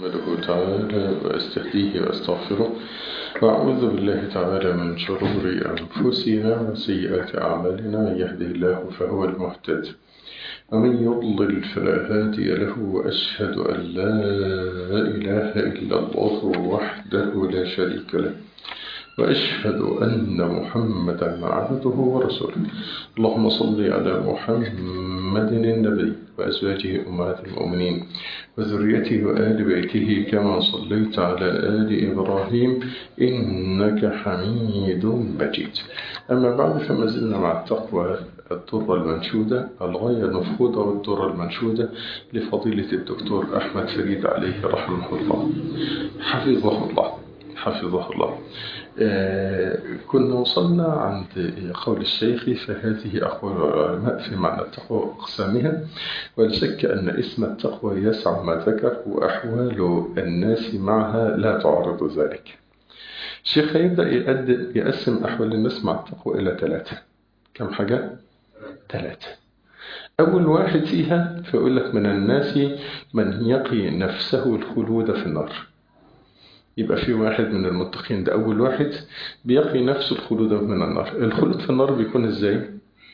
أحمده تعالى وأستهديه وأستغفره وأعوذ بالله تعالى من شرور أنفسنا وسيئات أعمالنا من يهده الله فهو المهتد ومن يضلل فلا هادي له وأشهد أن لا إله إلا الله وحده لا شريك له وأشهد أن محمدا عبده ورسوله اللهم صل على محمد النبي وأزواجه أمهات المؤمنين وذريته وآل بيته كما صليت على آل إبراهيم إنك حميد مجيد أما بعد فما زلنا مع التقوى الدرة المنشودة الغاية المفقودة والدرة المنشودة لفضيلة الدكتور أحمد فريد عليه رحمه الله حفظه الله حفظه الله آه كنا وصلنا عند قول الشيخ فهذه أقوال العلماء في معنى التقوى وأقسامها ولا شك أن اسم التقوى يسع ما ذكر وأحوال الناس معها لا تعرض ذلك الشيخ يبدأ يقسم أحوال الناس مع التقوى إلى ثلاثة كم حاجة؟ ثلاثة أول واحد فيها فيقول لك من الناس من يقي نفسه الخلود في النار يبقى في واحد من المتقين ده أول واحد بيقي نفسه الخلود من النار الخلود في النار بيكون إزاي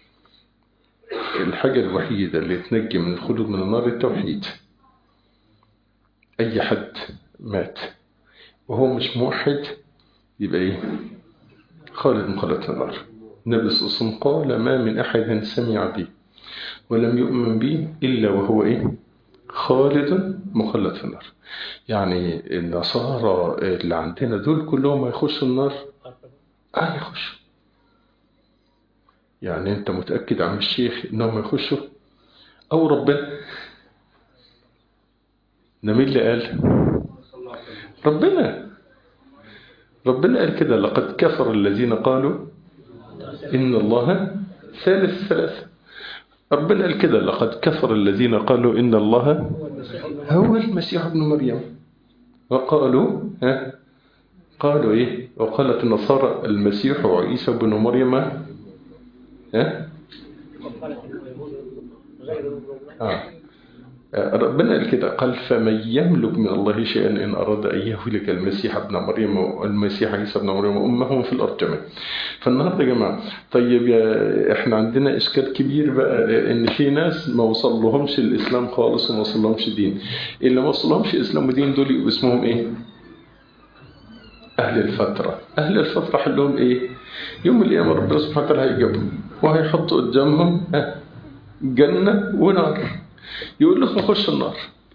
الحاجة الوحيدة اللي تنجي من الخلود من النار التوحيد أي حد مات وهو مش موحد يبقى إيه خالد مخلد في النار النبي صلى الله عليه وسلم قال ما من أحد سمع بي ولم يؤمن بي إلا وهو إيه خالد مخلد في النار يعني النصارى اللي عندنا دول كلهم هيخشوا النار اه يخشوا يعني انت متأكد عم الشيخ انهم يخشوا او ربنا مين اللي قال ربنا ربنا قال كده لقد كفر الذين قالوا إن الله ثالث ثلاثة ربنا قال كده لقد كفر الذين قالوا إن الله هو المسيح ابن مريم وقالوا ها قالوا إيه وقالت النصارى المسيح وعيسى بن مريم ها آه. ربنا قال كده قال فمن يملك من الله شيئا إن أراد أن يهلك المسيح ابن مريم والمسيح عيسى ابن مريم وأمهم في الأرض جميعا فالنهارده يا جماعة طيب يا إحنا عندنا إشكال كبير بقى إن في ناس ما وصل لهمش الإسلام خالص وما وصل لهمش دين اللي ما وصل لهمش إسلام ودين دول يبقوا اسمهم إيه؟ أهل الفترة أهل الفترة حلهم إيه؟ يوم القيامة ربنا سبحانه وتعالى هيجيبهم وهيحط قدامهم جنة ونار يقول لهم خش النار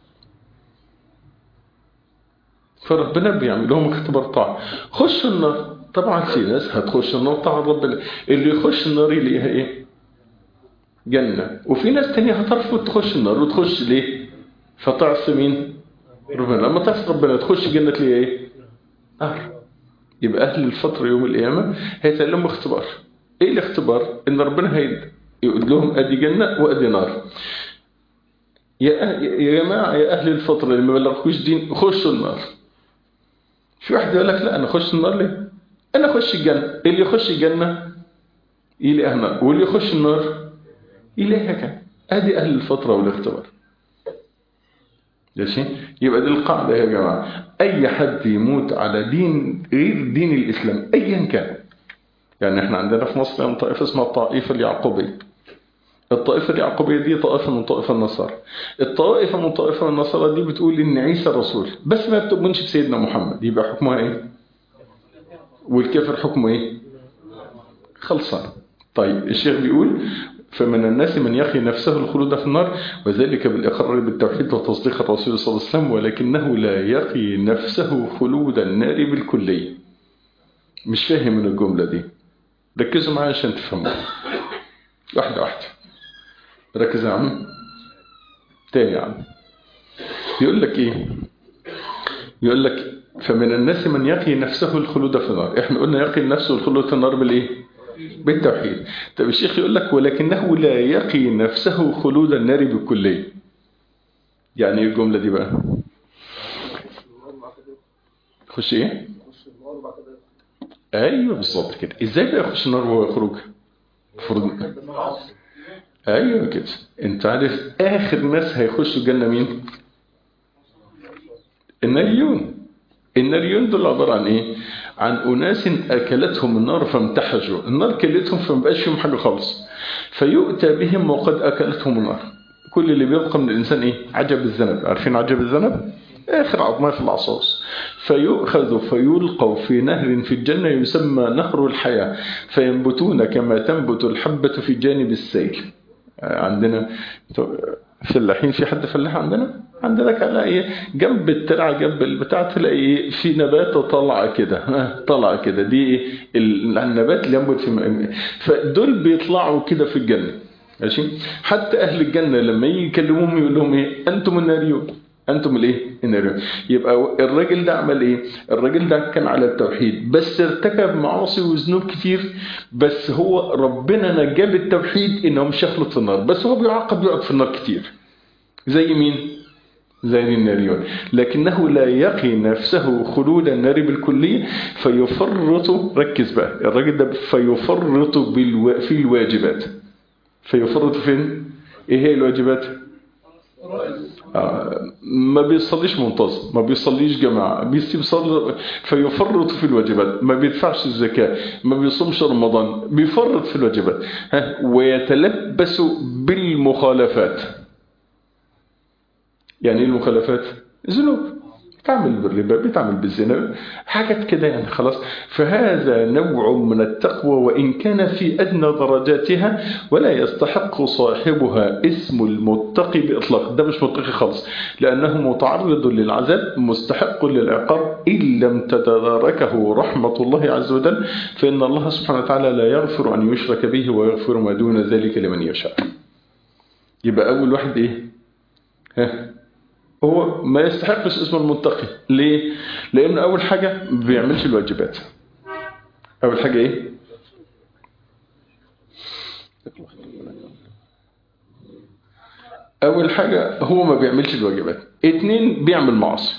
فربنا بيعمل لهم اختبار طاعة خش النار طبعا في ناس هتخش النار طاعة ربنا اللي يخش النار يلاقيها ايه جنة وفي ناس تانية هترفض تخش النار وتخش ليه فتعصي مين ربنا لما تعصي ربنا تخش جنة ليه ايه نار يبقى اهل الفترة يوم القيامة هيتعلموا اختبار ايه الاختبار ان ربنا هيد يقول لهم ادي جنة وادي نار يا أهل يا جماعة يا أهل الفترة اللي ما بلغكوش دين خشوا النار في واحد يقول لك لا أنا أخش النار ليه أنا أخش الجنة اللي يخش الجنة يلاقيها النار واللي يخش النار يلاقيها كان أدي أهل الفترة والاختبار ماشي يبقى دي القاعدة يا جماعة أي حد يموت على دين غير دين الإسلام أيا كان يعني احنا عندنا في مصر طائفة اسمها الطائفة اليعقوبية الطائفة اليعقوبية دي طائفة من طائفة النصارى الطائفة من طائفة النصارى دي بتقول إن عيسى الرسول بس ما بتؤمنش بسيدنا محمد يبقى حكمها إيه والكافر حكمه إيه خلصان طيب الشيخ بيقول فمن الناس من يخي نفسه الخلود في النار وذلك بالإقرار بالتوحيد وتصديق الرسول صلى الله عليه وسلم ولكنه لا يقي نفسه خلود النار بالكلية مش فاهم من الجملة دي ركزوا معايا عشان تفهموا واحدة واحدة ركز يا عم تاني يا عم يقول لك ايه يقول لك فمن الناس من يقي نفسه الخلود في النار احنا قلنا يقي نفسه الخلود في النار بالايه بالتوحيد طب الشيخ يقول لك ولكنه لا يقي نفسه خلود النار بالكليه يعني ايه الجمله دي بقى خش ايه ايوه بالظبط كده ازاي بقى يخش النار وهو يخرج فرض ايوه كده انت عارف اخر ناس هيخشوا الجنه مين الناريون الناريون دول عبارة عن ايه عن أناس أكلتهم النار فامتحجوا النار كلتهم فمبقاش فيهم حاجة خالص فيؤتى بهم وقد أكلتهم النار كل اللي بيبقى من الإنسان ايه عجب الذنب عارفين عجب الذنب آخر عظماء في العصاص فيؤخذ فيلقوا في نهر في الجنة يسمى نهر الحياة فينبتون كما تنبت الحبة في جانب السيل عندنا فلاحين في حد فلاح عندنا عندنا كان ايه جنب الترعه جنب البتاع تلاقي في نبات طالعه كده طالعه كده دي ايه النبات اللي ينبت في فدول بيطلعوا كده في الجنه ماشي حتى اهل الجنه لما يجي يكلموهم يقول لهم ايه انتم الناريون انتم الايه الناريون يبقى الراجل ده عمل ايه الراجل ده كان على التوحيد بس ارتكب معاصي وذنوب كتير بس هو ربنا نجاه بالتوحيد انه مش يخلط في النار بس هو بيعاقب يقعد في النار كتير زي مين زي الناريون لكنه لا يقي نفسه خلود النار بالكلية فيفرط ركز بقى الراجل ده فيفرط بالو... في الواجبات فيفرط فين ايه هي الواجبات آه ما بيصليش منتظم ما بيصليش جماعة بيصلي فيفرط في الواجبات ما بيدفعش الزكاة ما بيصومش رمضان بيفرط في الواجبات ها ويتلبس بالمخالفات يعني ايه المخالفات ذنوب بتعمل بالربا بتعمل بالزنا حاجات كده يعني خلاص فهذا نوع من التقوى وإن كان في أدنى درجاتها ولا يستحق صاحبها اسم المتقي بإطلاق ده مش متقي خالص لأنه متعرض للعذاب مستحق للعقاب إن لم تتداركه رحمة الله عز وجل فإن الله سبحانه وتعالى لا يغفر أن يشرك به ويغفر ما دون ذلك لمن يشاء يبقى أول واحد إيه ها هو ما يستحقش اسم المتقي ليه لانه اول حاجة ما بيعملش الواجبات اول حاجة ايه اول حاجة هو ما بيعملش الواجبات اتنين بيعمل معاصي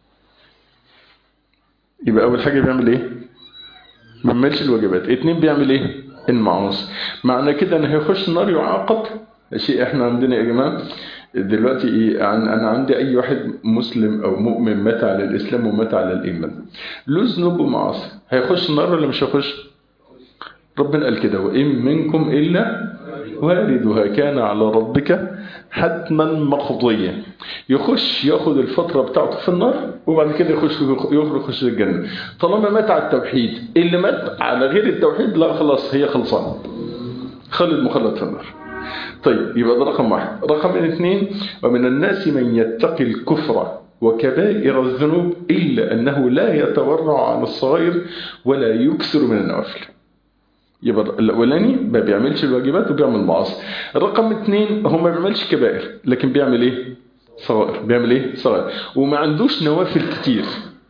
يبقى اول حاجة بيعمل ايه ما بيعملش الواجبات اتنين بيعمل ايه المعاصي معنى كده ان هيخش النار يعاقب شيء احنا عندنا يا جماعه دلوقتي ايه عن انا عندي اي واحد مسلم او مؤمن مات على الاسلام ومات على الايمان له ذنوب ومعاصي هيخش النار ولا مش هيخش ربنا قال كده وان منكم الا واردها كان على ربك حتما مقضيا يخش ياخد الفتره بتاعته في النار وبعد كده يخش يخرج يخش الجنه طالما مات على التوحيد اللي مات على غير التوحيد لا خلاص هي خلصانه خالد مخلد في النار طيب يبقى ده رقم واحد رقم اثنين ومن الناس من يتقي الكفر وكبائر الذنوب إلا أنه لا يتورع عن الصغير ولا يكثر من النوافل يبقى الأولاني ما بيعملش الواجبات وبيعمل معاصي رقم اثنين هو ما بيعملش كبائر لكن بيعمل ايه صغائر بيعمل ايه صغائر وما عندوش نوافل كتير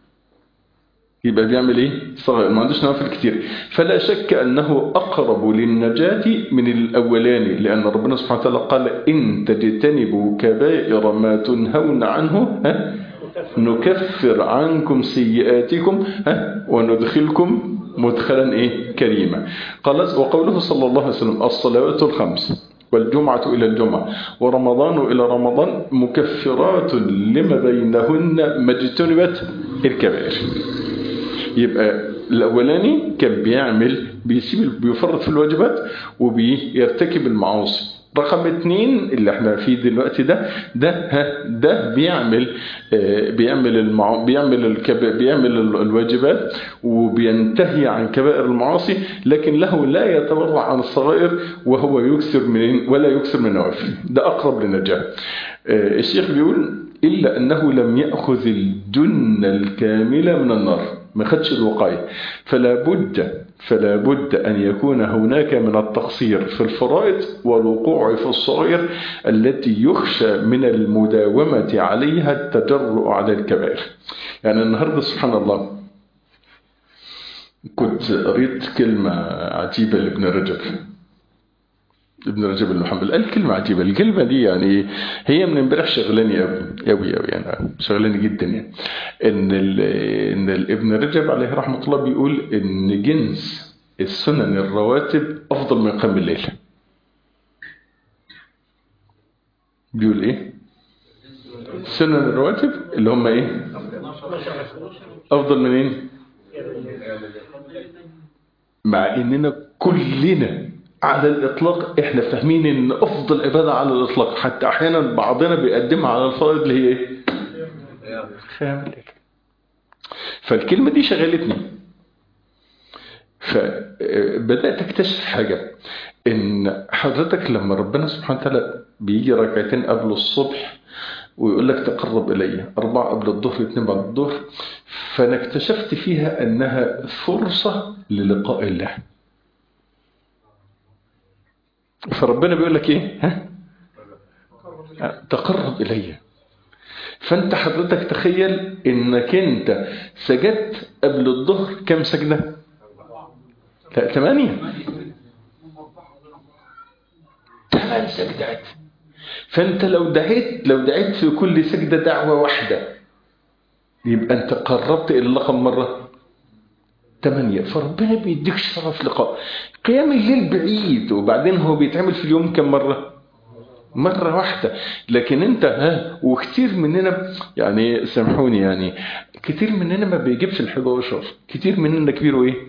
يبقى بيعمل ايه صغير ما عندوش نوافل كتير فلا شك انه اقرب للنجاة من الاولاني لان ربنا سبحانه وتعالى قال ان تجتنبوا كبائر ما تنهون عنه ها نكفر عنكم سيئاتكم ها وندخلكم مدخلا ايه كريما قال وقوله صلى الله عليه وسلم الصلوات الخمس والجمعة إلى الجمعة ورمضان إلى رمضان مكفرات لما بينهن ما اجتنبت الكبائر يبقى الأولاني كان بيعمل بيسيب بيفرط في الواجبات وبيرتكب المعاصي رقم اتنين اللي احنا فيه دلوقتي ده ده ها ده بيعمل اه بيعمل المع... بيعمل الكب... بيعمل الواجبات وبينتهي عن كبائر المعاصي لكن له لا يتورع عن الصغائر وهو يكثر من ولا يكثر من النوافل ده اقرب للنجاة اه الشيخ بيقول الا انه لم ياخذ الجنه الكامله من النار ما خدش الوقاية فلا بد فلا بد أن يكون هناك من التقصير في الفرائض والوقوع في الصغير التي يخشى من المداومة عليها التجرؤ على الكبائر يعني النهاردة سبحان الله كنت قريت كلمة عجيبة لابن رجب ابن رجب المحمد قال كلمة عجيبة الكلمة دي يعني هي من امبارح شغلاني قوي قوي قوي يعني شغلاني جدا يعني ان ان ابن رجب عليه رحمة الله بيقول ان جنس السنن الرواتب افضل من قيام الليل بيقول ايه سنن الرواتب اللي هم ايه افضل منين مع اننا كلنا على الاطلاق احنا فاهمين ان افضل عباده على الاطلاق حتى احيانا بعضنا بيقدمها على الفرائض اللي هي ايه خيام الليل فالكلمه دي شغلتني فبدات اكتشف حاجه ان حضرتك لما ربنا سبحانه وتعالى بيجي ركعتين قبل الصبح ويقول لك تقرب إلي أربعة قبل الظهر اثنين بعد الظهر فأنا اكتشفت فيها أنها فرصة للقاء الله فربنا بيقول لك إيه ها؟ تقرب إلي فأنت حضرتك تخيل إنك أنت سجدت قبل الظهر كم سجدة لا ثمانية ثمان سجدات فانت لو دعيت لو دعيت في كل سجدة دعوة واحدة يبقى انت قربت الى الله كم مرة ثمانية فربنا بيديك شرف لقاء قيام الليل بعيد وبعدين هو بيتعمل في اليوم كم مرة مرة واحدة لكن انت ها وكتير مننا يعني سامحوني يعني كتير مننا ما بيجيبش ال 11 كتير مننا كبيره ايه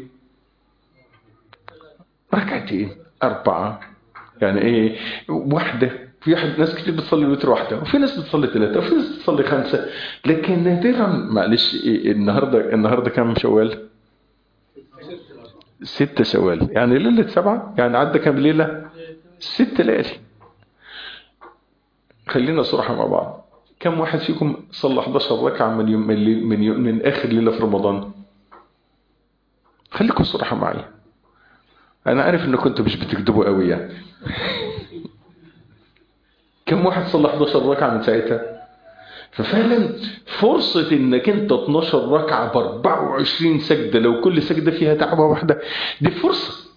ركعتين أربعة يعني ايه واحدة في واحد ناس كتير بتصلي الوتر واحدة وفي ناس بتصلي ثلاثة وفي ناس بتصلي خمسة لكن نادرا معلش إيه النهاردة النهاردة كام شوال؟ ستة شوال يعني ليلة سبعة يعني عدى كام ليلة؟ ست ليالي خلينا صراحة مع بعض كم واحد فيكم صلى 11 ركعة من يوم من, من, يوم من آخر ليلة في رمضان؟ خليكم صراحة معي أنا عارف إن كنتوا مش بتكذبوا قوي يعني كم واحد صلى 11 ركعة من ساعتها ففعلا فرصة انك انت 12 ركعة ب 24 سجدة لو كل سجدة فيها دعوة واحدة دي فرصة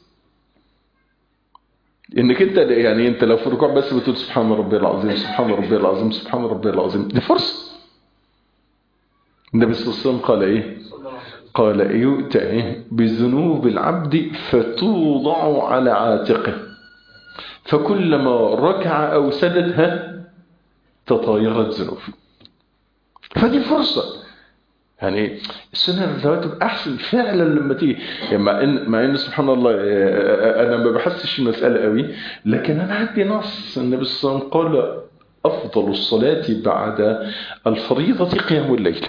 انك انت يعني انت لو في ركوع بس بتقول سبحان ربي العظيم سبحان ربي العظيم سبحان ربي العظيم دي فرصة النبي صلى الله عليه وسلم قال ايه قال يؤتى إيه؟ بذنوب العبد فتوضع على عاتقه فكلما ركع أو سجد تطايرت ذنوب فدي فرصة يعني السنة الرواتب أحسن فعلا لما تيجي يعني مع إن مع إن سبحان الله أنا ما بحسش المسألة قوي لكن أنا عندي نص النبي صلى الله عليه وسلم قال أفضل الصلاة بعد الفريضة قيام الليل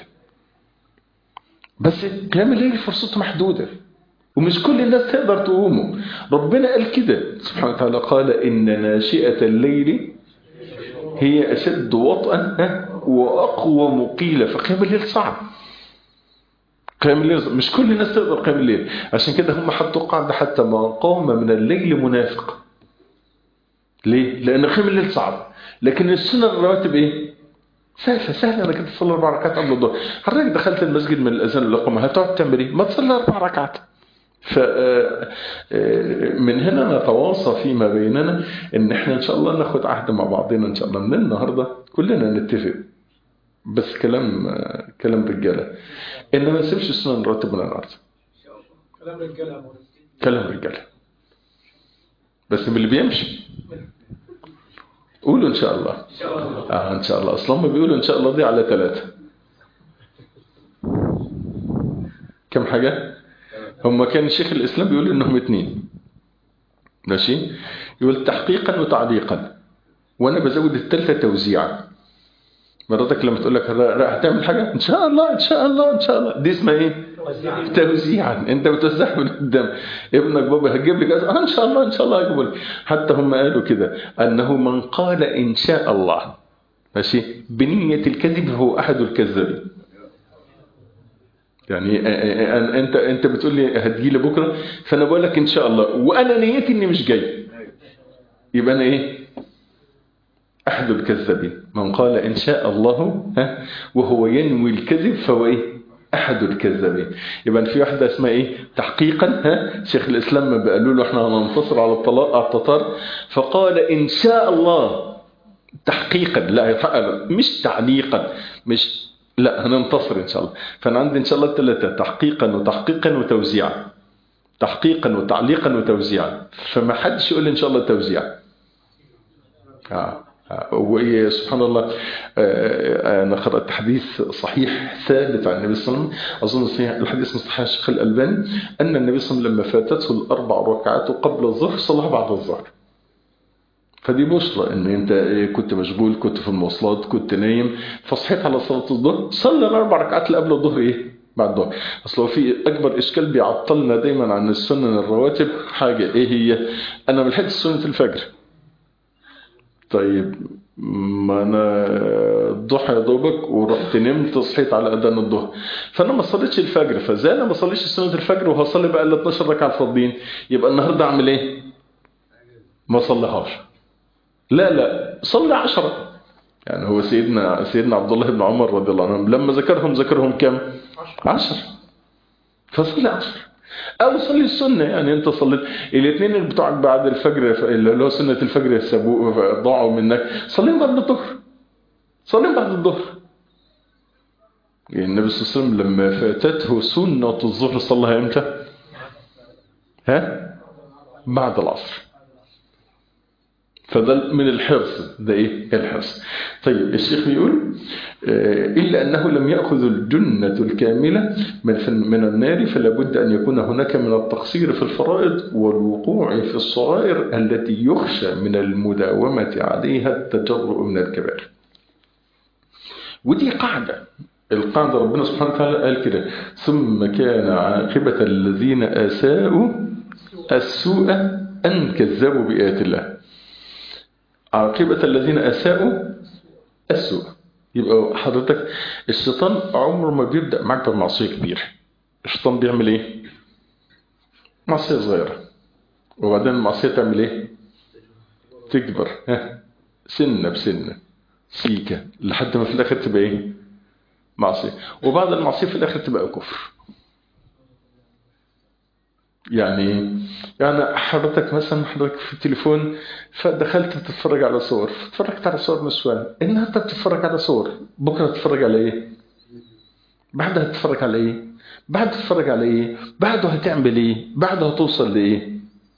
بس قيام الليل فرصته محدودة ومش كل الناس تقدر تقومه ربنا قال كده سبحانه وتعالى قال إن ناشئة الليل هي أشد وطئا وأقوى مقيلة فقيام الليل صعب قيام الليل مش كل الناس تقدر قيام الليل عشان كده هم حطوا قاعدة حتى ما قام من الليل منافق ليه؟ لأن قيام الليل صعب لكن السنة الرواتب إيه؟ سهلة سهلة انك تصلي اربع ركعات قبل الظهر حضرتك دخلت المسجد من الاذان للاقامه هتقعد تعمل ايه؟ ما تصلي اربع ركعات ف من هنا نتواصى فيما بيننا ان احنا ان شاء الله ناخد عهد مع بعضنا ان شاء الله من النهارده كلنا نتفق بس كلام كلام رجاله ان ما نسيبش السنه نرتب من النهارده كلام رجاله كلام رجاله بس من اللي بيمشي قولوا ان شاء الله ان شاء الله اه ان شاء الله اصلا ما بيقولوا ان شاء الله دي على ثلاثة كم حاجة هم كان شيخ الاسلام بيقول انهم اثنين ماشي يقول تحقيقا وتعليقا وانا بزود الثالثة توزيعا مراتك لما تقول لك هتعمل حاجة ان شاء الله ان شاء الله ان شاء الله دي اسمها ايه توزيعا انت بتوزعها من قدام ابنك بابا هتجيب لي كذا آه ان شاء الله ان شاء الله هجيب لك حتى هم قالوا كده انه من قال ان شاء الله ماشي بنية الكذب هو احد الكذابين يعني انت انت بتقول لي هتجي لي بكره فانا بقول لك ان شاء الله وانا نيتي اني مش جاي يبقى انا ايه احد الكذابين من قال ان شاء الله ها وهو ينوي الكذب فهو ايه احد الكذابين يبقى في واحده اسمها ايه تحقيقا ها شيخ الاسلام ما قالوا له احنا هننتصر على الطلاق على التتار فقال ان شاء الله تحقيقا لا يتحقق مش تعليقا مش لا هننتصر ان شاء الله فانا عندي ان شاء الله ثلاثه تحقيقا وتحقيقا وتوزيعا تحقيقا وتعليقا وتوزيعا فما حدش يقول ان شاء الله توزيع اه وسبحان الله أنا قرأت حديث صحيح ثابت عن النبي صلى الله عليه وسلم أظن صحيح الحديث مصحح الشيخ الألباني أن النبي صلى الله عليه وسلم لما فاتته الأربع ركعات قبل الظهر صلاها بعد الظهر فدي بشرى ان انت كنت مشغول كنت في المواصلات كنت نايم فصحيت على صلاه الظهر صلي الاربع ركعات اللي قبل الظهر ايه بعد الظهر اصل هو في اكبر اشكال بيعطلنا دايما عن السنن الرواتب حاجه ايه هي انا ما لحقتش سنه الفجر طيب ما انا الضحى يا دوبك ورحت نمت صحيت على اذان الظهر فانا ما صليتش الفجر فازاي انا ما صليتش سنه الفجر وهصلي بقى ال 12 ركعه الفاضيين يبقى النهارده اعمل ايه ما صليهاش لا لا صلي عشرة يعني هو سيدنا سيدنا عبد الله بن عمر رضي الله عنه لما ذكرهم ذكرهم كم عشر فصلي عشر او صلي السنة يعني انت صليت الاثنين اللي بتوعك بعد الفجر اللي هو سنة الفجر سابوه ضاعوا منك صليهم بعد الظهر صليهم بعد الظهر يعني النبي صلى الله عليه وسلم لما فاتته سنة الظهر صلىها امتى ها بعد العصر فده من الحرص ده ايه الحرص طيب الشيخ بيقول إلا أنه لم يأخذ الجنة الكاملة من من النار فلا بد أن يكون هناك من التقصير في الفرائض والوقوع في الصغائر التي يخشى من المداومة عليها التجرؤ من الكبائر ودي قاعدة القاعدة ربنا سبحانه وتعالى قال كده ثم كان عاقبة الذين أساءوا السوء أن كذبوا بآيات الله عاقبة الذين أساءوا السوء يبقى حضرتك الشيطان عمره ما بيبدأ معك بمعصية كبيرة الشيطان بيعمل ايه معصية صغيرة وبعدين المعصية تعمل ايه تكبر ها سنة بسنة سيكة لحد ما في الآخر تبقى ايه معصية وبعد المعصية في الآخر تبقى كفر يعني يعني حضرتك مثلا حضرتك في التليفون فدخلت تتفرج على صور اتفرجت على صور نسوان النهارده بتتفرج على صور بكره تتفرج على ايه بعدها تتفرج على ايه بعد تتفرج على ايه بعده هتعمل ايه بعده هتوصل لايه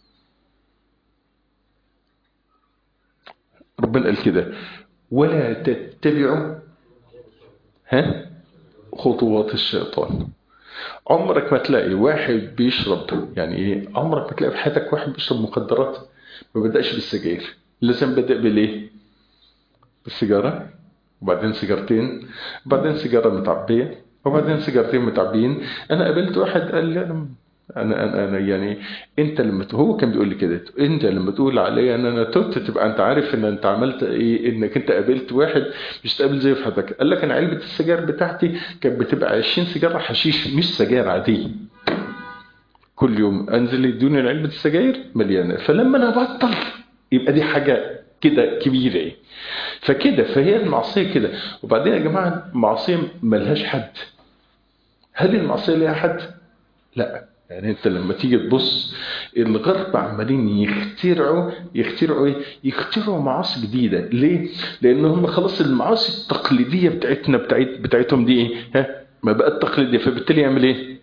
ربنا قال كده ولا تتبعوا ها خطوات الشيطان عمرك ما تلاقي واحد بيشرب يعني ايه عمرك ما تلاقي في حياتك واحد بيشرب مخدرات ما بدأش بالسجاير لازم بدأ بالايه بالسيجارة وبعدين سيجارتين وبعدين سيجارة متعبية وبعدين سيجارتين متعبين انا قابلت واحد قال لي انا انا انا, أنا يعني انت لما هو كان بيقول لي كده انت لما تقول عليا ان انا تبت تبقى انت عارف ان انت عملت ايه انك انت قابلت واحد مش تقابل زي في حياتك قال لك انا علبه السجاير بتاعتي كانت بتبقى 20 سيجاره حشيش مش سجاير عاديه كل يوم انزل يدوني علبه السجاير مليانه فلما انا ابطل يبقى دي حاجه كده كبيره ايه فكده فهي المعصيه كده وبعدين يا جماعه المعصيه ملهاش حد هل المعصيه ليها حد لا يعني انت لما تيجي تبص الغرب عمالين يخترعوا يخترعوا ايه يخترعوا معاصي جديده ليه لان هم خلاص المعاصي التقليديه بتاعتنا بتاعت بتاعتهم دي ايه ها ما بقت تقليديه فبالتالي يعمل ايه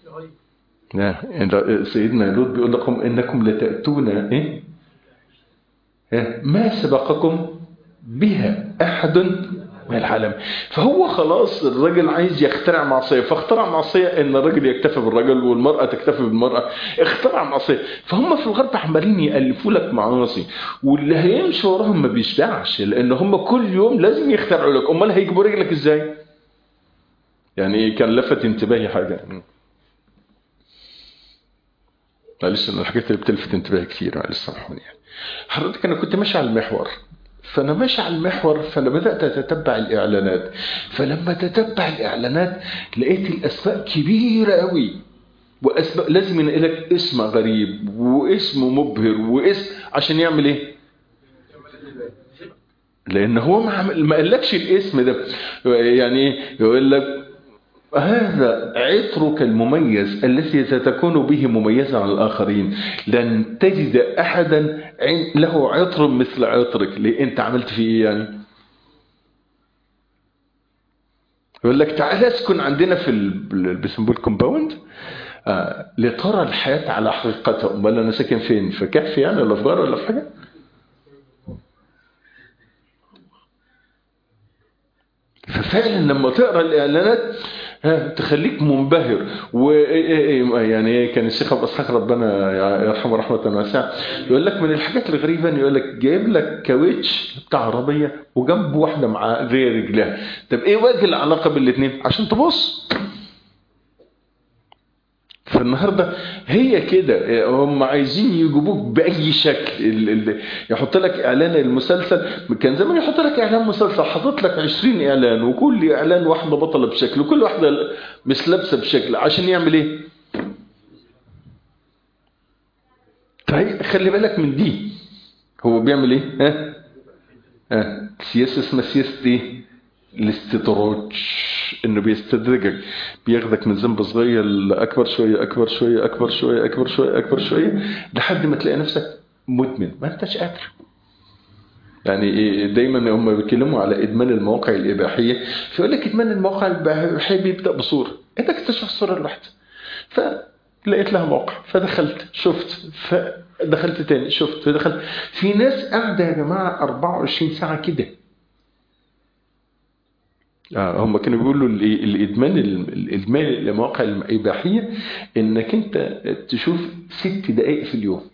سيدنا لوط بيقول لكم انكم لتاتون ايه ها ما سبقكم بها احد من العالم فهو خلاص الراجل عايز يخترع معصيه فاخترع معصيه ان الراجل يكتفي بالراجل والمراه تكتفي بالمراه اخترع معصيه فهم في الغرب عمالين يالفوا لك معاصي واللي هيمشي وراهم ما بيشبعش لان هم كل يوم لازم يخترعوا لك امال هيجيبوا رجلك ازاي يعني كان لفت انتباهي حاجه معلش انا الحاجات اللي بتلفت انتباهي كتير معلش سامحوني يعني حضرتك انا كنت ماشي على المحور فانا ماشي على المحور فانا بدات اتتبع الاعلانات فلما تتبع الاعلانات لقيت الاسماء كبيره قوي واسماء لازم ينقلك اسم غريب واسم مبهر واسم عشان يعمل ايه لان هو ما قالكش الاسم ده يعني يقول لك هذا عطرك المميز الذي ستكون به مميزا عن الآخرين لن تجد أحدا له عطر مثل عطرك ليه أنت عملت فيه إيه يعني يقول لك تعال اسكن عندنا في البسمبول كومباوند آه لترى الحياة على حقيقتها أمال أنا ساكن فين في كهف يعني ولا في غار ولا في حاجة ففعلا لما تقرا الاعلانات ها تخليك منبهر ويعني كان الشيخ ابو اسحاق ربنا يرحمه رحمه واسعه يقول لك من الحاجات الغريبه ان يقول لك جايب لك كاوتش بتاع عربيه وجنبه واحده مع زي رجلها طب ايه وجه العلاقه بالاثنين عشان تبص فالنهارده هي كده هم عايزين يجيبوك باي شكل ال- ال- يحط لك اعلان المسلسل كان زمان يحط لك اعلان مسلسل حاطط لك 20 اعلان وكل اعلان واحده بطله بشكل وكل واحده مش لابسه بشكل عشان يعمل ايه؟ طيب خلي بالك من دي هو بيعمل ايه؟ ها؟ ها سياسه اسمها سياسه ايه؟ الاستدراج انه بيستدرجك بياخدك من ذنب صغير لاكبر شويه اكبر شويه اكبر شويه اكبر شويه اكبر شويه لحد ما تلاقي نفسك مدمن ما انتش قادر يعني إيه دايما هم بيتكلموا على ادمان المواقع الاباحيه فيقول لك ادمان المواقع الاباحيه بيبدا بصوره انت اكتشف الصوره الواحده فلقيت لها موقع فدخلت شفت فدخلت تاني شفت فدخلت في ناس قاعده يا جماعه 24 ساعه كده آه هم كانوا بيقولوا ال- الادمان الادمان المواقع الاباحيه انك انت تشوف ست دقائق في اليوم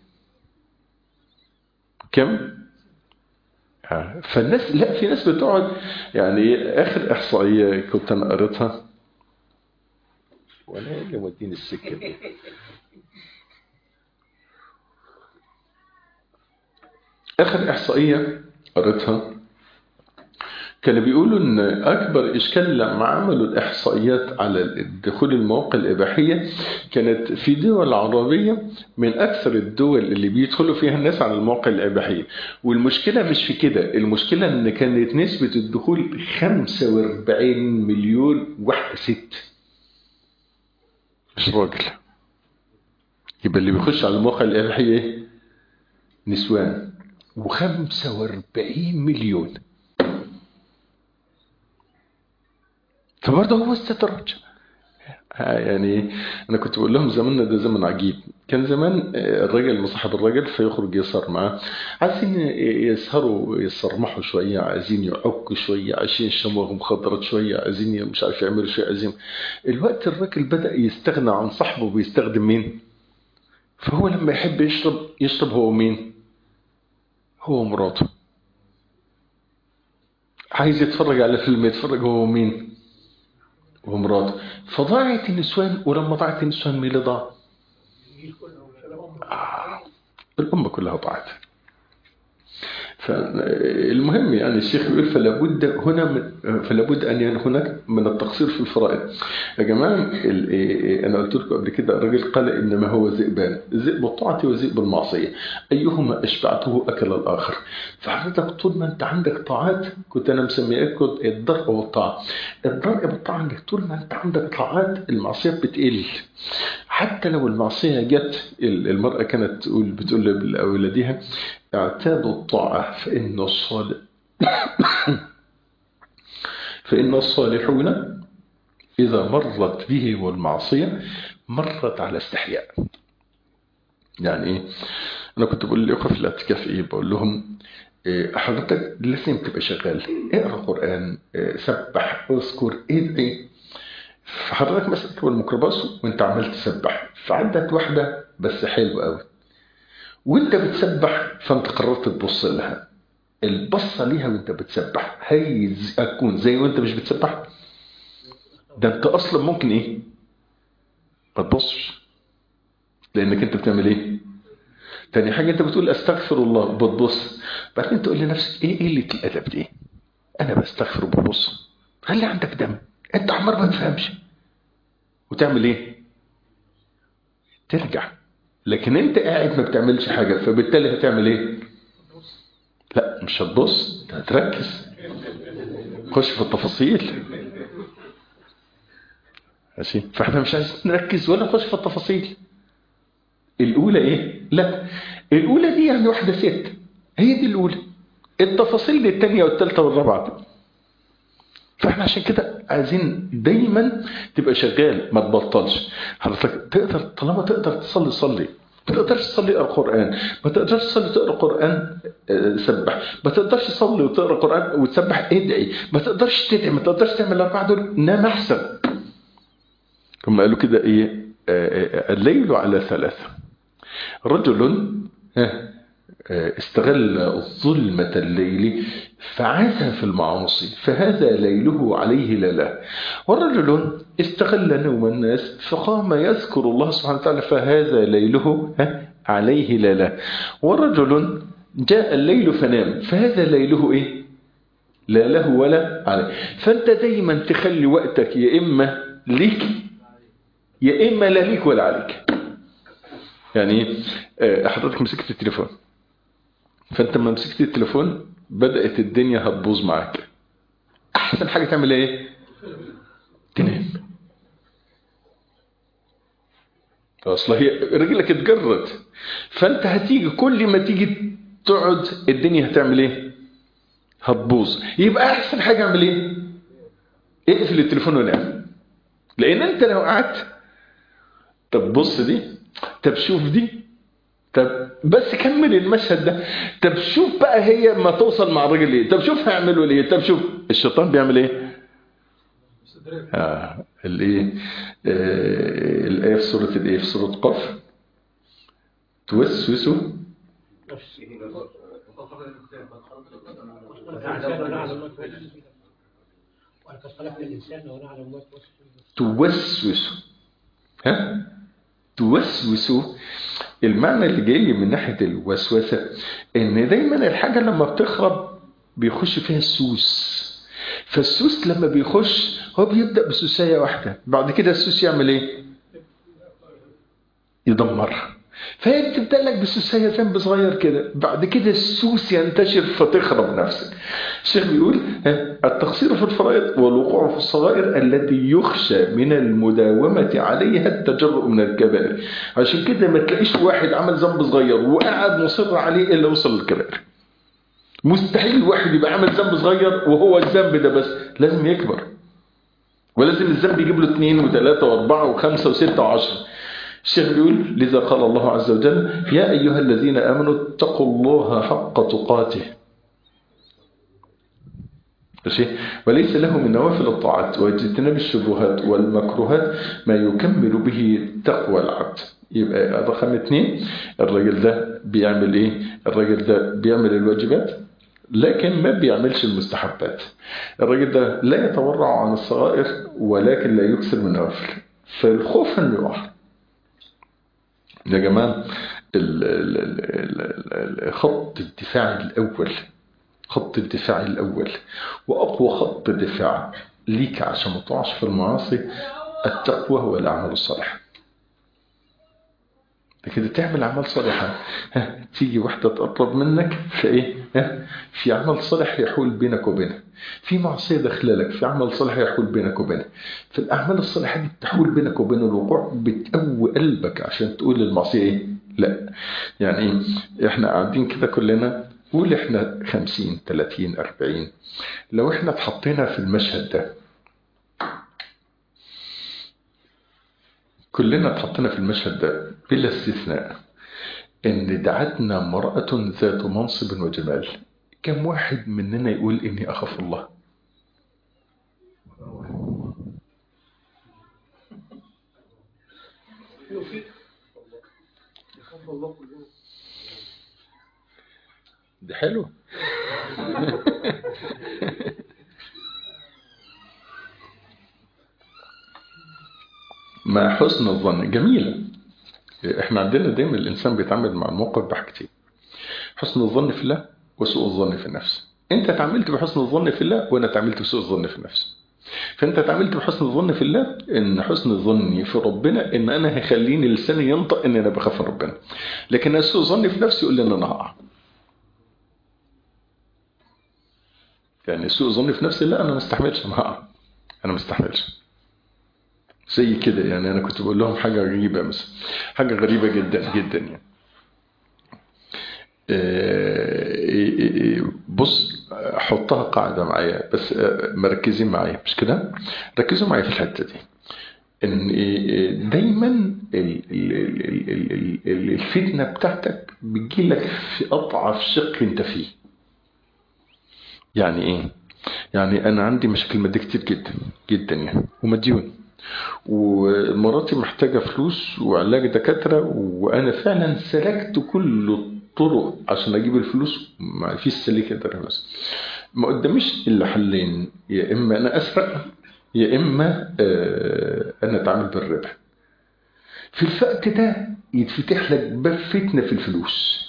كم؟ آه، فالناس لا في ناس بتقعد يعني اخر احصائيه كنت انا قريتها وانا إيه اللي موديني السكه دي اخر احصائيه قريتها كانوا بيقولوا ان اكبر اشكال لما عملوا الاحصائيات على دخول المواقع الاباحيه كانت في دول عربيه من اكثر الدول اللي بيدخلوا فيها الناس على المواقع الاباحيه والمشكله مش في كده المشكله ان كانت نسبه الدخول 45 مليون واحده ست مش راجل يبقى اللي بيخش على المواقع الاباحيه ايه نسوان و45 مليون فبرضه هو استدراج ها يعني انا كنت بقول لهم زماننا ده زمن عجيب كان زمان آه، الراجل مصاحب الراجل فيخرج يسهر معاه عايزين يسهروا يصرمحوا شويه عايزين يعكوا شويه عايزين يشموا مخدرات شويه عايزين ي- مش عارف يعملوا شويه عايزين الوقت الراجل بدا يستغنى عن صاحبه بيستخدم مين فهو لما يحب يشرب يشرب هو مين هو مراته عايز يتفرج على فيلم يتفرج هو مين ومراته فضاعت النسوان ولما ضاعت النسوان مين اللي ضاع؟ الجيل كله والأمة آه، الأمة كلها ضاعت فالمهم يعني الشيخ يقول فلا بد هنا من فلا بد ان يعني هناك من التقصير في الفرائض. يا جماعه ال- إيه- انا قلت لكم قبل كده الراجل قال انما هو ذئبان، ذئب الطاعه وذئب المعصيه، ايهما اشبعته اكل الاخر. فحضرتك طول ما انت عندك طاعات كنت انا مسميها الضرب والطاعه. الضرب والطاعه عندك طول ما انت عندك طاعات المعصيه بتقل. حتى لو المعصيه جت ال- المراه كانت تقول بتقول لاولادها اعتادوا الطاعة فإن الصالح فإن الصالحون إذا مرت بهم المعصية مرت على استحياء يعني إيه؟ أنا كنت بقول للإخوة في الاعتكاف إيه بقول لهم إيه، حضرتك لازم تبقى شغال اقرا قرآن إيه، سبح اذكر ادعي فحضرتك مثلا تركب الميكروباص وانت عمال تسبح فعدت واحدة بس حلوة قوي وانت بتسبح فانت قررت تبص لها البصه ليها وانت بتسبح هي ز- هتكون زي وانت مش بتسبح ده انت اصلا ممكن ايه ما تبصش لانك انت بتعمل ايه تاني حاجه انت بتقول استغفر الله بتبص بعدين تقول لنفسك ايه قله الادب دي انا بستغفر وببص خلي عندك دم انت عمار ما تفهمش وتعمل ايه ترجع لكن انت قاعد ما بتعملش حاجه فبالتالي هتعمل ايه لا مش هتبص انت هتركز خش في التفاصيل ماشي فاحنا مش عايزين نركز ولا نخش في التفاصيل الاولى ايه لا الاولى دي يعني واحده ست هي دي الاولى التفاصيل دي الثانيه والثالثه والرابعه فاحنا عشان كده عايزين دايما تبقى شغال ما تبطلش حضرتك تقدر طالما تقدر تصلي صلي ما تقدرش تصلي اقرا قران ما تقدرش تصلي تقرا قران آه، سبح ما تقدرش تصلي وتقرا قران وتسبح ادعي ما تقدرش تدعي ما تقدرش تعمل الاربعه دول نام احسن هم قالوا كده ايه آه، آه، الليل على ثلاثه رجل ها، آه، استغل ظلمة الليل فعاث في المعاصي فهذا ليله عليه ليلة ورجل استغل نوم الناس فقام يذكر الله سبحانه وتعالى فهذا ليله ها، عليه ليلة ورجل جاء الليل فنام فهذا ليله ايه لا له ولا عليه فانت دايما تخلي وقتك يا اما ليك يا اما لا ليك ولا عليك يعني آه، حضرتك مسكت التليفون فانت لما مسكت التليفون بدأت الدنيا هتبوظ معاك احسن حاجة تعمل ايه تنام اصل هي رجلك اتجرد فانت هتيجي كل ما تيجي تقعد الدنيا هتعمل ايه هتبوظ يبقى احسن حاجة اعمل ايه اقفل التليفون ونام لان انت لو قعدت طب بص دي طب شوف دي طب بس كمل المشهد ده طب شوف بقى هي ما توصل مع الراجل ايه طب شوف هيعملوا ايه طب شوف الشيطان بيعمل ايه آه الايه آه الايه في سوره الايه في سوره قاف توسوسوا نفسه ونعلم ما توسوس ولقد خلقنا الانسان ونعلم ما توسوس توسوسوا ها توسوسوا المعنى اللي جاي من ناحية الوسوسة ان دايما الحاجة لما بتخرب بيخش فيها السوس فالسوس لما بيخش هو بيبدأ بسوسية واحدة بعد كده السوس يعمل ايه يدمرها فهي بتبدأ لك بسوسية ذنب صغير كده بعد كده السوس ينتشر فتخرب نفسك الشيخ بيقول ها، التقصير في الفرائض والوقوع في الصغائر التي يخشى من المداومة عليها التجرؤ من الكبائر عشان كده ما تلاقيش واحد عمل ذنب صغير وقعد مصر عليه إلا وصل للكبائر مستحيل واحد يبقى عمل ذنب صغير وهو الذنب ده بس لازم يكبر ولازم الذنب يجيب له اثنين وثلاثة واربعة وخمسة وستة وعشرة الشيخ بيقول لذا قال الله عز وجل يا أيها الذين آمنوا اتقوا الله حق تقاته ماشي وليس له من نوافل الطاعات واجتناب الشبهات والمكروهات ما يكمل به تقوى العبد يبقى رقم اثنين الراجل ده بيعمل ايه الراجل ده بيعمل الواجبات لكن ما بيعملش المستحبات الراجل ده لا يتورع عن الصغائر ولكن لا يكسر من النوافل فالخوف انه يقع يا جماعه ال- ال- ال- ال- ال- خط الدفاع الاول خط الدفاع الأول وأقوى خط دفاع ليك عشان ما تقعش في المعاصي التقوى والأعمال الصالحة كده تعمل أعمال صالحة ها تيجي واحدة تقرب منك في إيه ها في عمل صالح يحول بينك وبينها في معصية داخله لك في عمل صالح يحول بينك وبينها في الأعمال الصالحة دي بتحول بينك وبين الوقوع بتقوي قلبك عشان تقول للمعصية إيه لا يعني إحنا قاعدين كده كلنا قول احنا خمسين تلاتين أربعين لو احنا اتحطينا في المشهد ده كلنا اتحطينا في المشهد ده بلا استثناء ان دعتنا امرأة ذات منصب وجمال كم واحد مننا يقول اني اخاف الله يخاف الله كل يوم دي حلو مع حسن الظن جميلة احنا عندنا دايما الانسان بيتعامل مع الموقف بحاجتين حسن الظن في الله وسوء الظن في النفس انت تعاملت بحسن الظن في الله وانا تعاملت بسوء الظن في النفس فانت تعاملت بحسن الظن في الله ان حسن ظني في ربنا ان انا هيخليني لساني ينطق ان انا بخاف من ربنا لكن سوء ظني في نفسي يقول لي ان انا هقع يعني سوء ظني في نفسي لا انا ما استحملش انا هقع انا ما استحملش زي كده يعني انا كنت بقول لهم حاجه غريبه مثلا حاجه غريبه جدا جدا يعني بص حطها قاعده معايا بس مركزين معايا مش كده ركزوا معايا في الحته دي ان دايما ال- ال- ال- ال- ال- ال- الفتنه بتاعتك بتجيلك في اضعف شق انت فيه يعني ايه يعني انا عندي مشاكل ماديه كتير جدا جدا يعني ومديون ومراتي محتاجه فلوس وعلاج دكاتره وانا فعلا سلكت كل الطرق عشان اجيب الفلوس ما فيش سليكه ده بس ما قداميش الا حلين يا اما انا اسرق يا اما آه، انا اتعامل بالربا في الوقت ده يتفتح لك باب فتنه في الفلوس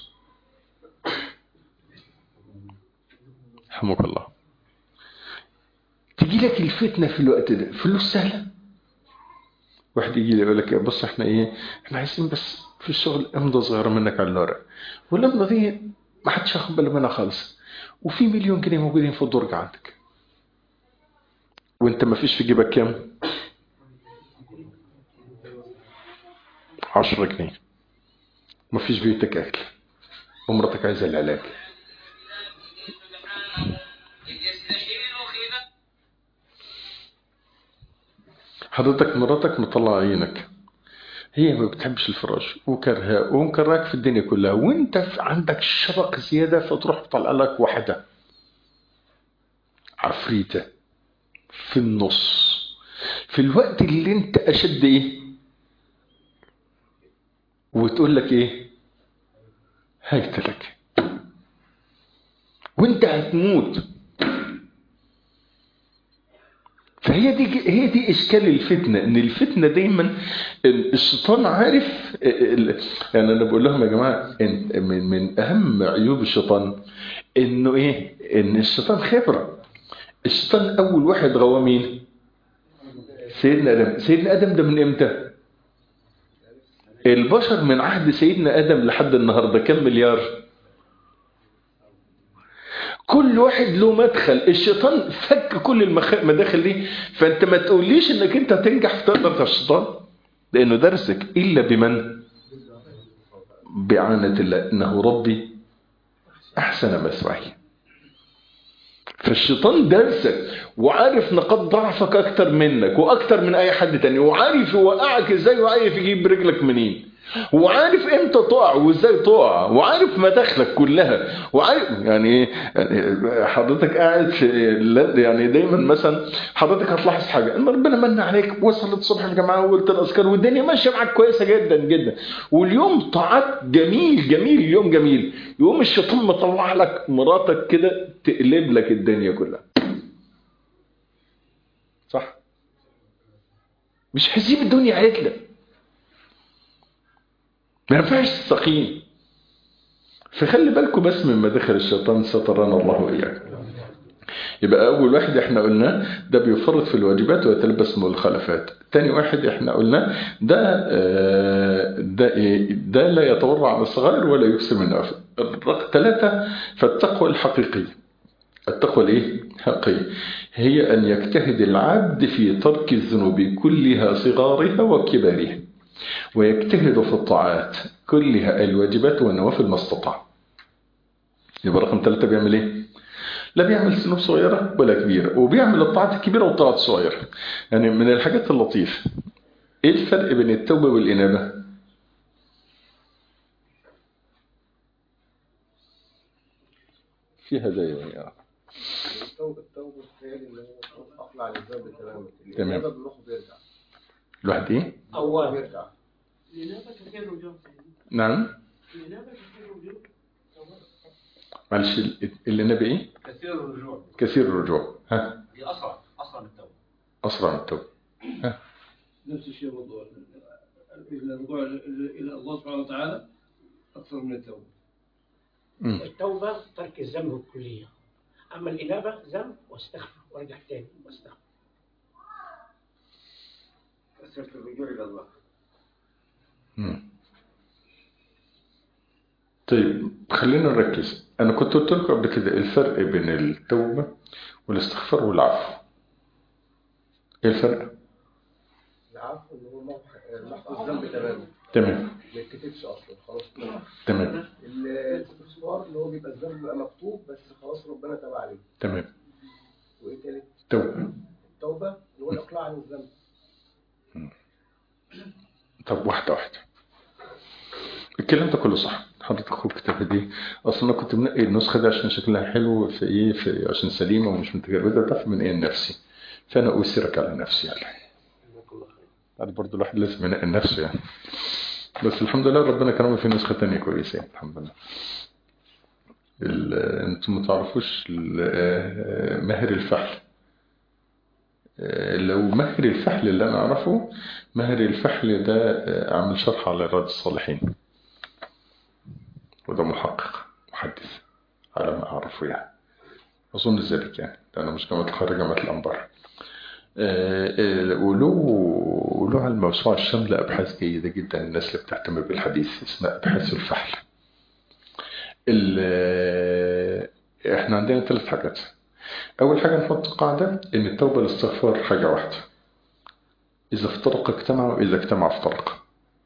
رحمك الله تجي لك الفتنه في الوقت ده فلوس سهله واحد يجي لي يقول لك بص احنا ايه احنا عايزين بس في الشغل امضى صغيره منك على الورق والامضه دي ما حدش ياخد باله منها خالص وفي مليون جنيه موجودين في الدرج عندك وانت ما فيش في جيبك كام 10 جنيه ما فيش بيتك اكل ومراتك عايزه العلاج حضرتك مراتك مطلع عينك هي ما بتحبش الفراش وكرهاه ومكرهك في الدنيا كلها وانت في- عندك شبق زياده فتروح تطلع لك واحده عفريته في النص في الوقت اللي انت اشد ايه وتقول لك ايه هقتلك وانت هتموت فهي دي هي دي اشكال الفتنه ان الفتنه دايما الشيطان عارف ال- يعني انا بقول لهم يا جماعه إن من من اهم عيوب الشيطان انه ايه ان الشيطان خبره الشيطان اول واحد غوى مين سيدنا ادم سيدنا ادم ده من امتى البشر من عهد سيدنا ادم لحد النهارده كم مليار كل واحد له مدخل الشيطان فك كل المخ- المداخل دي فانت ما تقوليش انك انت هتنجح في تقدر الشيطان لانه درسك الا بمن بإعانة الله انه ربي احسن مثواي فالشيطان درسك وعارف نقاط ضعفك اكتر منك واكتر من اي حد تاني وعارف يوقعك ازاي وعارف يجيب رجلك منين وعارف امتى تقع وازاي تقع وعارف مداخلك كلها وعارف يعني ايه يعني حضرتك قاعد في لا- يعني دايما مثلا حضرتك هتلاحظ حاجه ان ربنا من عليك وصلت الصبح الجماعه وقلت الاذكار والدنيا ماشيه معاك كويسه جدا جدا واليوم طاعات جميل جميل اليوم جميل يقوم الشيطان مطلع لك مراتك كده تقلب لك الدنيا كلها صح مش هسيب الدنيا عدله ما ينفعش تستقيم فخلي بالكم بس من مداخل الشيطان سترانا الله وإياكم يبقى أول واحد احنا قلنا ده بيفرط في الواجبات ويتلبس بالخلفات تاني واحد احنا قلنا ده آه، ده إيه؟ ده لا يتورع عن الصغائر ولا يكسر من النوافل الرقم ثلاثة فالتقوى الحقيقية التقوى الايه؟ الحقيقية هي أن يجتهد العبد في ترك الذنوب كلها صغارها وكبارها ويجتهد في الطاعات كلها الواجبات والنوافل ما استطاع يبقى رقم ثلاثة بيعمل ايه؟ لا بيعمل ذنوب صغيرة ولا كبيرة وبيعمل الطاعات الكبيرة والطاعات الصغيرة يعني من الحاجات اللطيفة ايه الفرق بين التوبة والإنابة؟ في هدايا يعني التوبة التوبة الثاني اللي هو خلاص أقلع عن الذنب تماما تمام. الإنابة بنروح بيرجع الواحد ايه؟ أواب بيرجع الإنابة كثير رجوع نعم الإنابة كثير رجوع معلش ال- الإنابة ايه؟ كثير الرجوع كثير الرجوع ها دي اسرع اسرع من التوبه أسرع من التوبة نفس الشيء موضوع الرجوع إلى الله سبحانه وتعالى أكثر من التوبة مم. التوبة ترك الذنب الكلية أما الإنابة ذنب واستغفر وارجع تاني واستغفر كثرة الرجوع إلى الله مم. طيب خلينا نركز أنا كنت قلت لكم قبل كده الفرق بين التوبة والاستغفار والعفو إيه الفرق؟ العفو اللي هو موقع- محو الذنب تماما تمام ما يتكتبش أصلا خلاص طلع. تمام الاستغفار اللي هو بيبقى الذنب بيبقى مكتوب بس خلاص ربنا تاب عليه تمام وإيه تالت؟ توبة التوبة اللي هو الإقلاع عن الذنب طب واحدة واحدة الكلام ده كله صح حضرتك خد كتاب دي اصلا انا كنت منقي النسخه دي عشان شكلها حلو في ايه في عشان سليمه ومش متجرده تعرف من ايه لنفسي فانا اسرك على نفسي يعني يعني برضه الواحد لازم ينقي نفسه يعني بس الحمد لله ربنا كرمه في نسخه تانية كويسه يعني الحمد لله ال- انتم ما تعرفوش ال- آه، ماهر الفحل آه، لو ماهر الفحل اللي انا اعرفه ماهر الفحل ده آه، عامل شرح على رياض الصالحين وده محقق محدث على ما أعرفه يعني أظن ذلك يعني لأنه مش جامعة القاهرة جامعة الأنبار آه، آه، وله وله على الموسوعة الشاملة أبحاث جيدة جدا الناس اللي بتهتم بالحديث اسمها أبحاث الفحل ال- آه، احنا عندنا ثلاث حاجات أول حاجة نحط قاعدة إن التوبة والاستغفار حاجة واحدة إذا افترق اجتمع وإذا اجتمع افترق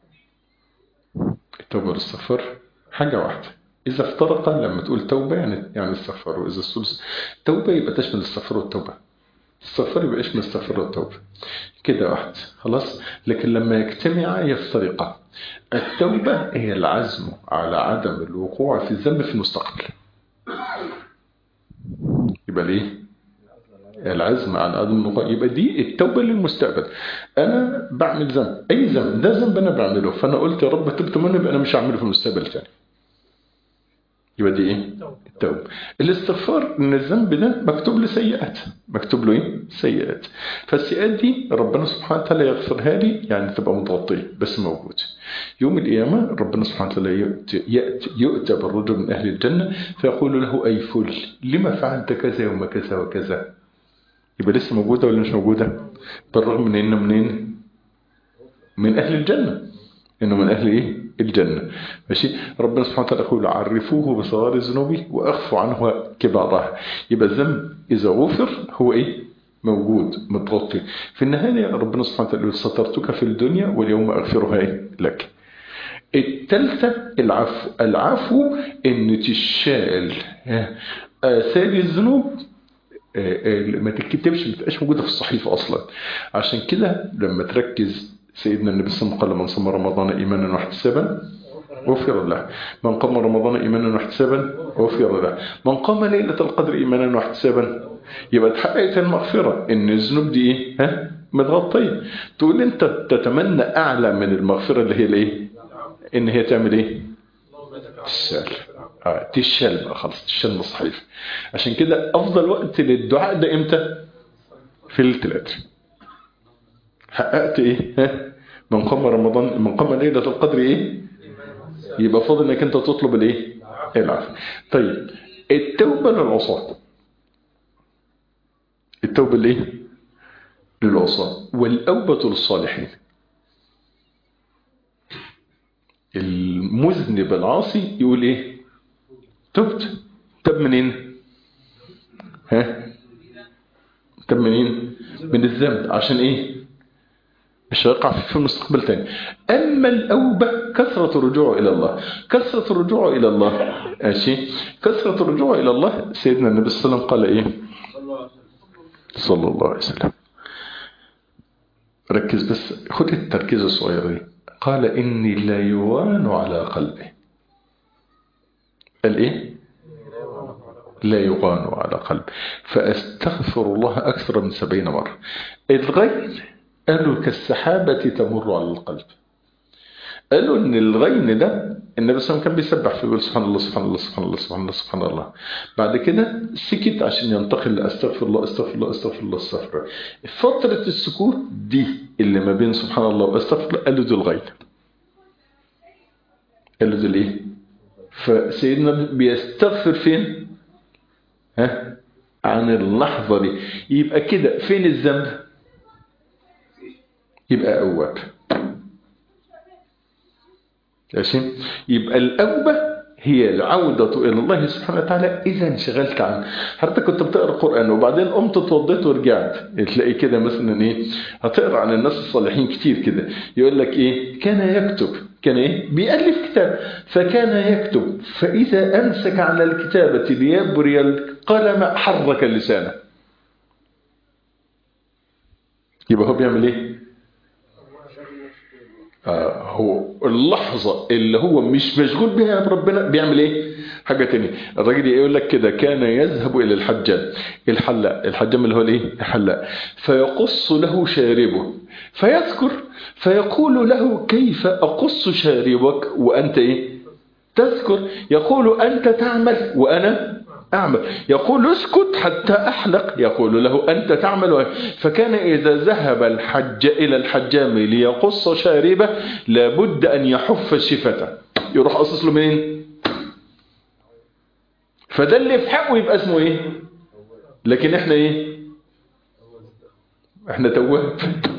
التوبة والاستغفار حاجة واحدة إذا افترق لما تقول توبة يعني يعني استغفار وإذا الثلث توبة يبقى تشمل الاستغفار والتوبة استغفار يبقى يشمل الاستغفار والتوبة كده واحد خلاص لكن لما يجتمعا يفترقا التوبة هي العزم على عدم الوقوع في الذنب في المستقبل يبقى ليه العزم على عدم الوقوع يبقى دي التوبة للمستقبل أنا بعمل ذنب أي ذنب ده ذنب أنا بعمله فأنا قلت يا رب تبت منه يبقى أنا مش هعمله في المستقبل تاني يبقى دي إيه؟ التوبة الاستغفار ان الذنب ده مكتوب له سيئات مكتوب له ايه سيئات فالسيئات دي ربنا سبحانه وتعالى يغفرها لي يعني تبقى متغطيه بس موجود يوم القيامه ربنا سبحانه وتعالى يؤتي, يأتي يؤتى بالرجل من اهل الجنه فيقول له اي فل لما فعلت كذا يوم كذا وكذا يبقى لسه موجوده ولا مش موجوده بالرغم من انه منين من اهل الجنه انه من اهل ايه الجنه ماشي ربنا سبحانه وتعالى يقول عرفوه بصغار الذنوب واخفوا عنه كبارها يبقى الذنب اذا غفر هو ايه موجود متغطي في النهايه ربنا سبحانه وتعالى يقول سترتك في الدنيا واليوم اغفرها إيه؟ لك الثالثه العفو العفو ان تشال اثار الذنوب ما تتكتبش ما تبقاش موجوده في الصحيفه اصلا عشان كده لما تركز سيدنا النبي صلى الله عليه وسلم قال من صام رمضان ايمانا واحتسابا غفر له من قام رمضان ايمانا واحتسابا غفر له من قام ليله القدر ايمانا واحتسابا يبقى اتحققت المغفره ان الذنوب دي ايه ها متغطيه تقول انت تتمنى اعلى من المغفره اللي هي الايه ان هي تعمل ايه تشال اه تشال بقى خلاص تشال من الصحيفه عشان كده افضل وقت للدعاء ده امتى في ليله القدر حققت ايه ها من قام رمضان من قام ليله القدر ايه يبقى فاضل انك انت تطلب الايه العفو طيب التوبه للعصاة التوبه لايه للعصاة والاوبه للصالحين المذنب العاصي يقول ايه تبت تب منين ها تب منين من الذنب عشان ايه مش هيقع في المستقبل تاني أما الأوبة كثرة الرجوع إلى الله كثرة الرجوع إلى الله ماشي كثرة الرجوع إلى الله سيدنا النبي صلى الله عليه وسلم قال إيه صلى الله عليه وسلم ركز بس خد التركيز الصغير دي قال إني لا يوان على قلبي قال إيه لا يغان على قلب فأستغفر الله أكثر من سبعين مرة الغين قالوا كالسحابة تمر على القلب قالوا ان الغين ده النبي صلى الله عليه وسلم كان بيسبح في يقول سبحان الله سبحان الله سبحان الله سبحان الله سبحان الله بعد كده سكت عشان ينتقل لاستغفر الله استغفر الله استغفر الله استغفر الله فترة السكوت دي اللي ما بين سبحان الله واستغفر الله قالوا دي الغين قالوا دي الايه فسيدنا بيستغفر فين ها عن اللحظة دي يبقى كده فين الذنب يبقى أواب ماشي يبقى الأوبة هي العودة إلى الله سبحانه وتعالى إذا انشغلت عنه حتى كنت بتقرأ القرآن وبعدين قمت اتوضيت ورجعت تلاقي كده مثلا إيه هتقرأ عن الناس الصالحين كتير كده يقول لك إيه كان يكتب كان إيه بيألف كتاب فكان يكتب فإذا أمسك على الكتابة ليبري القلم حرك لسانه يبقى هو بيعمل إيه آه هو اللحظة اللي هو مش مشغول بها بربنا بيعمل ايه حاجة تانية الراجل يقول لك كده كان يذهب إلى الحجام الحلاق الحجام اللي هو الايه الحلاق فيقص له شاربه فيذكر فيقول له كيف أقص شاربك وأنت ايه تذكر يقول أنت تعمل وأنا أعمل يقول اسكت حتى أحلق يقول له أنت تعمل و... فكان إذا ذهب الحج إلى الحجام ليقص شاربه لابد أن يحف شفته يروح قصص له منين فده اللي في حقه يبقى اسمه ايه لكن احنا ايه احنا تواب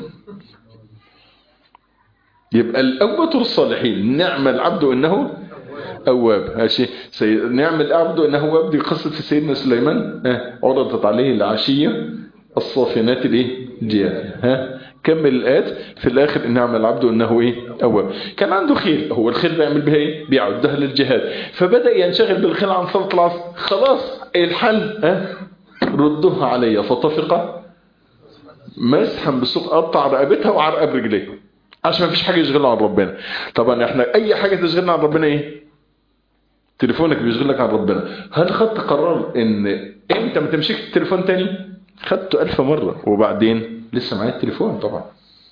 يبقى الأوبة الصالحين نعم العبد إنه أواب هاشي سي... نعم العبد إنه أواب دي قصة سيدنا سليمان ها عرضت عليه العشية الصافنات الايه الجياد ها كمل الآيات في الآخر إن نعم العبد إنه إيه أواب كان عنده خيل هو الخيل بيعمل بها إيه بيعدها للجهاد فبدأ ينشغل بالخيل عن صلاة العصر خلاص الحل ها ردوها علي فطفق مسحا بالسوق قطع رقبتها وعرقب رجليه عشان ما فيش حاجة يشغلنا عن ربنا طبعا احنا اي حاجة تشغلنا عن ربنا ايه تليفونك بيشغلك عن ربنا هل خدت قرار ان انت ما تمسكش التليفون تاني خدته الف مرة وبعدين لسه معايا التليفون طبعا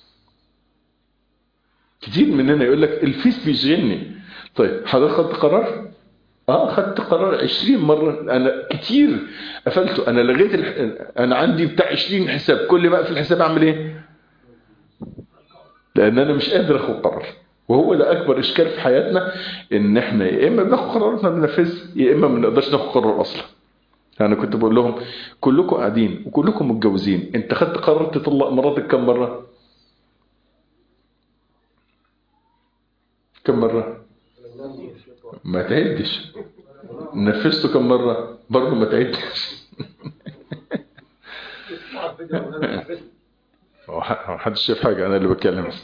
كتير مننا يقول لك الفيس بيشغلني طيب حضرتك خدت قرار اه خدت قرار 20 مرة انا كتير قفلته انا لغيت الح... انا عندي بتاع 20 حساب كل ما اقفل الحساب اعمل ايه لان انا مش قادر اخد قرار وهو ده اكبر اشكال في حياتنا ان احنا يا اما بناخد قراراتنا بننفذ يا اما ما نقدرش ناخد قرار اصلا انا كنت بقول لهم كلكم قاعدين وكلكم متجوزين انت خدت قرار تطلق مراتك كم مره كم مره ما تعدش نفذته كم مره برضه ما تعدش محدش شايف حاجه انا اللي بتكلم بس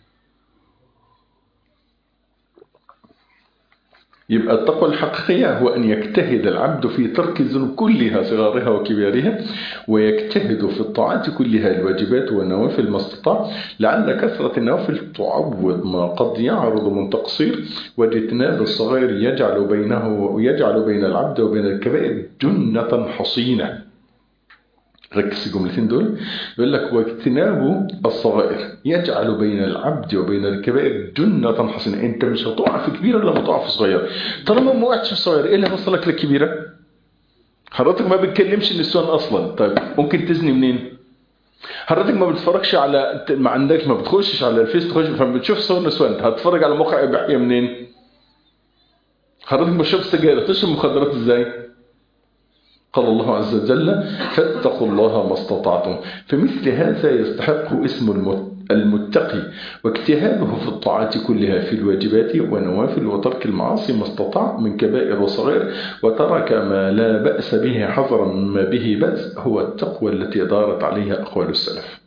يبقى التقوى الحقيقية هو أن يجتهد العبد في ترك الذنوب كلها صغارها وكبارها ويجتهد في الطاعات كلها الواجبات والنوافل ما استطاع لعل كثرة النوافل تعوض ما قد يعرض من تقصير واجتناب الصغير يجعل بينه ويجعل بين العبد وبين الكبائر جنة حصينة ركز الجملتين دول يقول لك واجتناب الصغائر يجعل بين العبد وبين الكبائر جنة حصينة انت مش هتقع في كبيرة الا ما تقع في صغيرة طالما ما وقعتش في صغيرة ايه اللي هيوصلك للكبيرة حضرتك ما بتكلمش النسوان اصلا طيب ممكن تزني منين حضرتك ما بتتفرجش على ما عندكش ما بتخشش على الفيس تخش فما بتشوف صور نسوان هتتفرج على موقع اباحيه منين حضرتك بتشرب سجاير تشرب مخدرات ازاي قال الله عز وجل فاتقوا الله ما استطعتم فمثل هذا يستحق اسم المتقي واجتهاده في الطاعات كلها في الواجبات والنوافل وترك المعاصي ما استطاع من كبائر وصغائر وترك ما لا بأس به حذرا ما به بأس هو التقوى التي دارت عليها أقوال السلف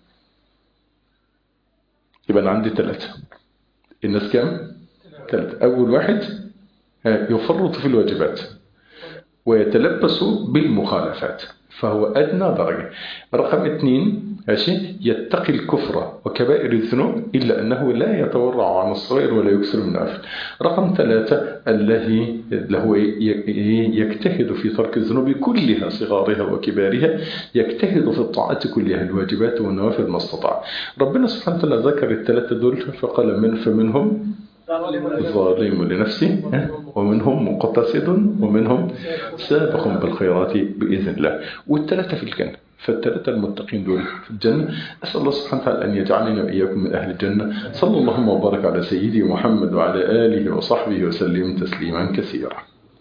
يبقى أنا عندي ثلاثة الناس كم؟ ثلاثة أول واحد يفرط في الواجبات ويتلبس بالمخالفات فهو أدنى درجة رقم اثنين ماشي يتقي الكفر وكبائر الذنوب إلا أنه لا يتورع عن الصغير ولا يكسر من العفل رقم ثلاثة الذي له يجتهد في ترك الذنوب كلها صغارها وكبارها يجتهد في الطاعات كلها الواجبات والنوافل ما استطاع ربنا سبحانه وتعالى ذكر الثلاثة دول فقال من فمنهم ظالم لنفسه ومنهم مقتصد ومنهم سابق بالخيرات بإذن الله والثلاثة في الجنة فالثلاثة المتقين دول في الجنة أسأل الله سبحانه وتعالى أن يجعلنا وإياكم من أهل الجنة صلى الله وبارك على سيدي محمد وعلى آله وصحبه وسلم تسليما كثيرا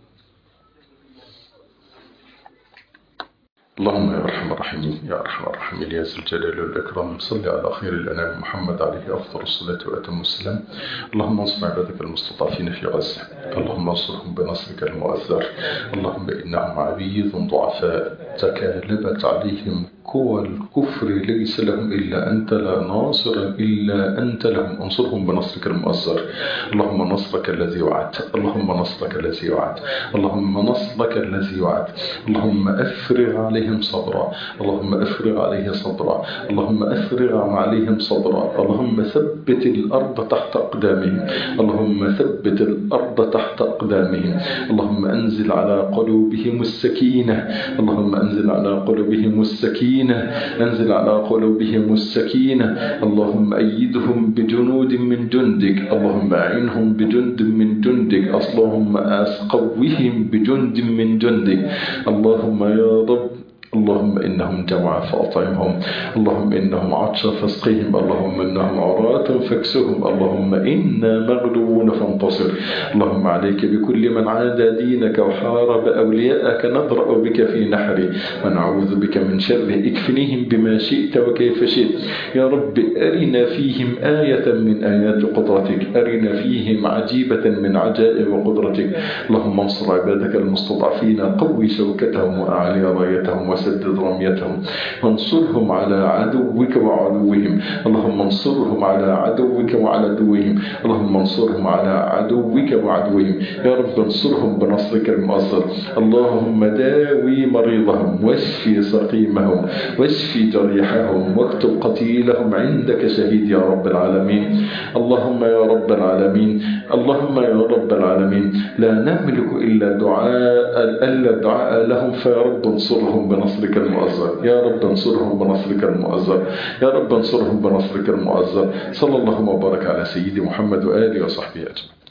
اللهم يا أرحم الراحمين يا أرحم الراحمين يا ذا الجلال والإكرام صل على خير الأنام محمد عليه أفضل الصلاة وأتم السلام اللهم انصر عبادك المستضعفين في غزة اللهم انصرهم بنصرك المؤثر اللهم إنهم عبيد ضعفاء تكالبت عليهم قوى الكفر ليس لهم إلا أنت لا ناصر إلا أنت لهم انصرهم بنصرك المؤثر اللهم نصرك الذي وعدت اللهم نصرك الذي وعدت اللهم نصرك الذي وعدت اللهم أفرغ عليهم صبرا اللهم أفرغ عليه صبرا اللهم أفرغ عليهم صبرا اللهم ثبت الأرض تحت أقدامهم اللهم ثبت الأرض تحت أقدامهم اللهم أنزل على قلوبهم السكينة اللهم أنزل على قلوبهم السكينة أنزل على قلوبهم السكينة اللهم أيدهم بجنود من جندك اللهم أعنهم بجند من جندك اللهم أسقوهم بجند من جندك اللهم يا رب اللهم إنهم جمع فأطعمهم اللهم إنهم عطش فاسقهم اللهم إنهم عراة فاكسهم اللهم إنا مغلوبون فانتصر اللهم عليك بكل من عادى دينك وحارب أولياءك نضرأ بك في نحري ونعوذ بك من شره اكفنيهم بما شئت وكيف شئت يا رب أرنا فيهم آية من آيات قدرتك أرنا فيهم عجيبة من عجائب قدرتك اللهم انصر عبادك المستضعفين قوي شوكتهم وأعلي رايتهم وسدد رميتهم وانصرهم على عدوك وعدوهم اللهم انصرهم على عدوك وعدوهم اللهم انصرهم على عدوك وعدوهم يا رب انصرهم بنصرك المؤثر اللهم داوي مريضهم واشفي سقيمهم واشفي جريحهم واكتب قتيلهم عندك شهيد يا رب العالمين اللهم يا رب العالمين اللهم يا رب العالمين لا نملك إلا دعاء إلا الدعاء لهم فيا رب انصرهم بنصرك المؤزر يا رب انصرهم بنصرك المؤزر يا رب انصرهم بنصرك المؤزر صلى الله وبارك على سيدي محمد وآله وصحبه أجمعين